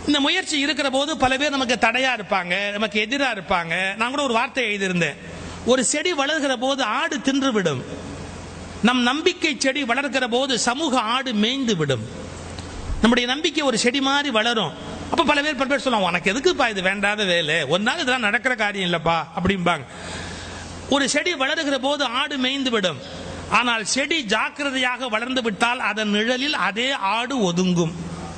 இந்த முயற்சி இருக்கிற போது பல பேர் நமக்கு தடையா இருப்பாங்க நமக்கு எதிரா இருப்பாங்க நான் கூட ஒரு வார்த்தை எழுதியிருந்தேன் ஒரு செடி வளர்கிற போது ஆடு தின்று விடும் நம் நம்பிக்கை செடி வளர்க்கிற போது சமூக ஆடு மேய்ந்து விடும் நம்முடைய நம்பிக்கை ஒரு செடி மாதிரி வளரும் அப்ப பல பேர் பல பேர் சொல்லுவாங்க உனக்கு எதுக்குப்பா இது வேண்டாத வேலை ஒரு நாள் இதெல்லாம் நடக்கிற காரியம் இல்லப்பா அப்படிம்பாங்க ஒரு செடி வளருகிற போது ஆடு மேய்ந்து விடும் ஆனால் செடி ஜாக்கிரதையாக வளர்ந்து விட்டால் அதன் நிழலில் அதே ஆடு ஒதுங்கும்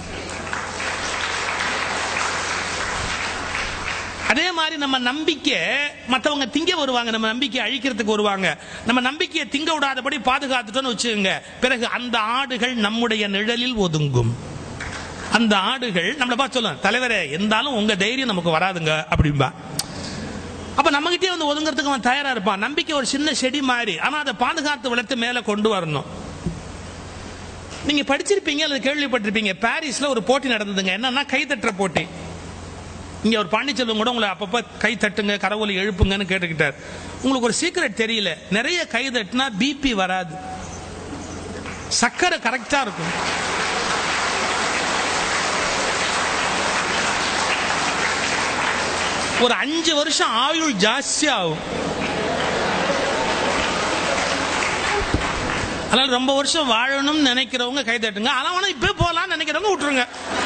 அதே மாதிரி நம்ம நம்பிக்கை மற்றவங்க திங்க வருவாங்க நம்ம நம்பிக்கை அழிக்கிறதுக்கு வருவாங்க நம்ம நம்பிக்கையை திங்க விடாதபடி பாதுகாத்துட்டோம்னு வச்சுக்கோங்க பிறகு அந்த ஆடுகள் நம்முடைய நிழலில் ஒதுங்கும் அந்த ஆடுகள் நம்மளை பார்த்து சொல்லும் தலைவரே இருந்தாலும் உங்க தைரியம் நமக்கு வராதுங்க அப்படிம்பா அப்ப நம்மகிட்டே வந்து ஒதுங்கிறதுக்கு அவன் தயாரா இருப்பான் நம்பிக்கை ஒரு சின்ன செடி மாதிரி ஆனா அதை பாதுகாத்து வளர்த்து மேல கொண்டு வரணும் நீங்க படிச்சிருப்பீங்க அல்லது கேள்விப்பட்டிருப்பீங்க பாரிஸ்ல ஒரு போட்டி நடந்ததுங்க என்னன்னா கைதட்டுற போட்டி இங்க ஒரு பாண்டிச்செல்வம் கூட உங்களை அப்பப்ப கை தட்டுங்க கரவொலி எழுப்புங்கன்னு கேட்டுக்கிட்டார் உங்களுக்கு ஒரு சீக்கிரட் தெரியல நிறைய கை தட்டினா பிபி வராது சக்கரை கரெக்டா இருக்கும் ஒரு அஞ்சு வருஷம் ஆயுள் ஜாஸ்தி ஆகும் அதனால ரொம்ப வருஷம் வாழணும்னு நினைக்கிறவங்க கை தட்டுங்க ஆனா வேணா இப்பவே போலாம்னு நினைக்கிறவங்க விட்டுருங்க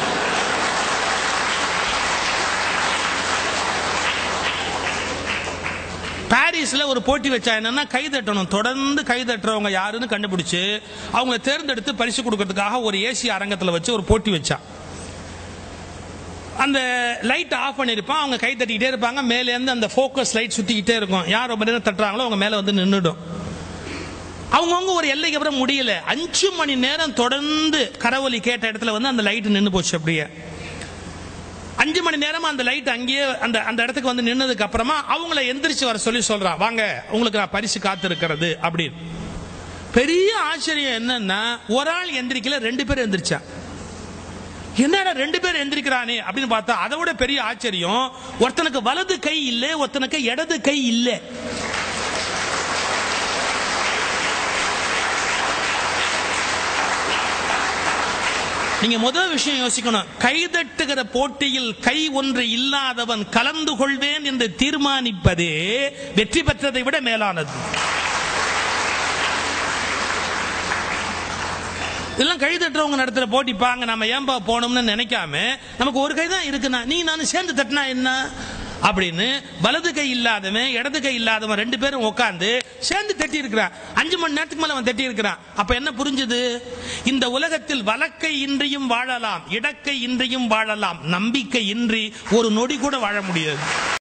பாரிஸ்ல ஒரு போட்டி வச்சா என்னன்னா கை தட்டணும் தொடர்ந்து கை தட்டுறவங்க யாருன்னு கண்டுபிடிச்சு அவங்கள தேர்ந்தெடுத்து பரிசு கொடுக்கறதுக்காக ஒரு ஏசி அரங்கத்துல வச்சு ஒரு போட்டி வச்சா அந்த லைட் ஆஃப் பண்ணிருப்பான் அவங்க கை தட்டிக்கிட்டே இருப்பாங்க மேலே இருந்து அந்த ஃபோக்கஸ் லைட் சுத்திக்கிட்டே இருக்கும் யார் ரொம்ப நேரம் தட்டுறாங்களோ அவங்க மேல வந்து நின்றுடும் அவங்கவுங்க ஒரு எல்லைக்கு அப்புறம் முடியல அஞ்சு மணி நேரம் தொடர்ந்து கரவொலி கேட்ட இடத்துல வந்து அந்த லைட் நின்று போச்சு அப்படியே அஞ்சு மணி நேரமா அந்த லைட் அங்கேயே அந்த அந்த இடத்துக்கு வந்து நின்னதுக்கு அப்புறமா அவங்கள எந்திரிச்சு வர சொல்லி சொல்றான் வாங்க உங்களுக்கு நான் பரிசு காத்திருக்கிறது அப்படின்னு பெரிய ஆச்சரியம் என்னன்னா ஒரு ஆள் எந்திரிக்கல ரெண்டு பேர் எந்திரிச்சா என்னடா ரெண்டு பேர் எந்திரிக்கிறானே அப்படின்னு பார்த்தா அதை விட பெரிய ஆச்சரியம் ஒருத்தனுக்கு வலது கை இல்லை ஒருத்தனுக்கு இடது கை இல்லை நீங்க முதல் விஷயம் யோசிக்கணும் கைதட்டுகிற போட்டியில் கை ஒன்று இல்லாதவன் கலந்து கொள்வேன் என்று தீர்மானிப்பதே வெற்றி பெற்றதை விட மேலானது இதெல்லாம் கை தட்டுறவங்க நடத்துற போட்டி பாங்க நம்ம ஏன்பா போனோம்னு நினைக்காம நமக்கு ஒரு கை தான் இருக்குண்ணா நீ நானும் சேர்ந்து தட்டினா என்ன அப்படின்னு வலது கை இல்லாதவன் இடது கை இல்லாதவன் ரெண்டு பேரும் உட்காந்து சேர்ந்து தட்டி இருக்கிறான் அஞ்சு மணி நேரத்துக்கு மேல அவன் தட்டி இருக்கிறான் அப்ப என்ன புரிஞ்சுது இந்த உலகத்தில் வலக்கை இன்றியும் வாழலாம் இடக்கை இன்றியும் வாழலாம் நம்பிக்கை இன்றி ஒரு நொடி கூட வாழ முடியாது